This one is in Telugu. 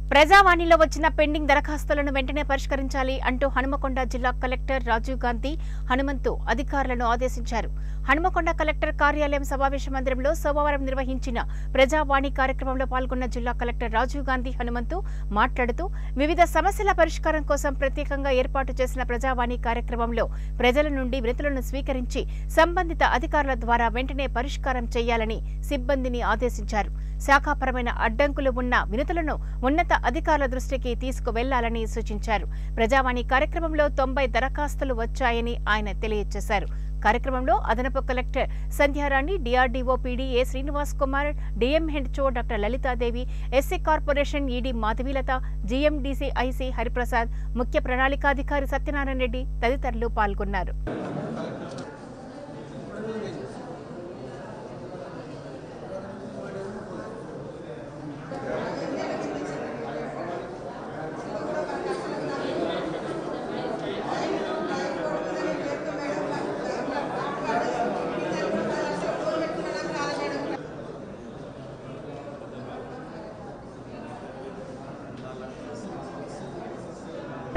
ప్రజావాణిలో వచ్చిన పెండింగ్ దరఖాస్తులను వెంటనే పరిష్కరించాలి అంటూ హనుమకొండ జిల్లా కలెక్టర్ రాజీవ్ గాంధీ హనుమంతు అధికారులను ఆదేశించారు హనుమకొండ కలెక్టర్ కార్యాలయం సమావేశ మందిరంలో సోమవారం నిర్వహించిన ప్రజావాణి కార్యక్రమంలో పాల్గొన్న జిల్లా కలెక్టర్ రాజీవ్ గాంధీ హనుమంతు మాట్లాడుతూ వివిధ సమస్యల పరిష్కారం కోసం ప్రత్యేకంగా ఏర్పాటు చేసిన ప్రజావాణి కార్యక్రమంలో ప్రజల నుండి వినతులను స్వీకరించి సంబంధిత అధికారుల ద్వారా వెంటనే పరిష్కారం చేయాలని సిబ్బందిని ఆదేశించారు శాఖాపరమైన అడ్డంకులు ఉన్న వినతులను ఉన్నత అధికారుల దృష్టికి తీసుకువెళ్లాలని సూచించారు ప్రజావాణి కార్యక్రమంలో తొంభై దరఖాస్తులు వచ్చాయని ఆయన తెలియజేశారు కార్యక్రమంలో అదనపు collector Sandhyarani DRDO PD A Srinivas Kumar DM head చో doctor Lalithadevi SC corporation ED Madhavilatha GMDC IC Hariprasad ముఖ్య ప్రణాళికాధికారి సత్యనారాయణ రెడ్డి తదితరులు పాల్గొన్నారు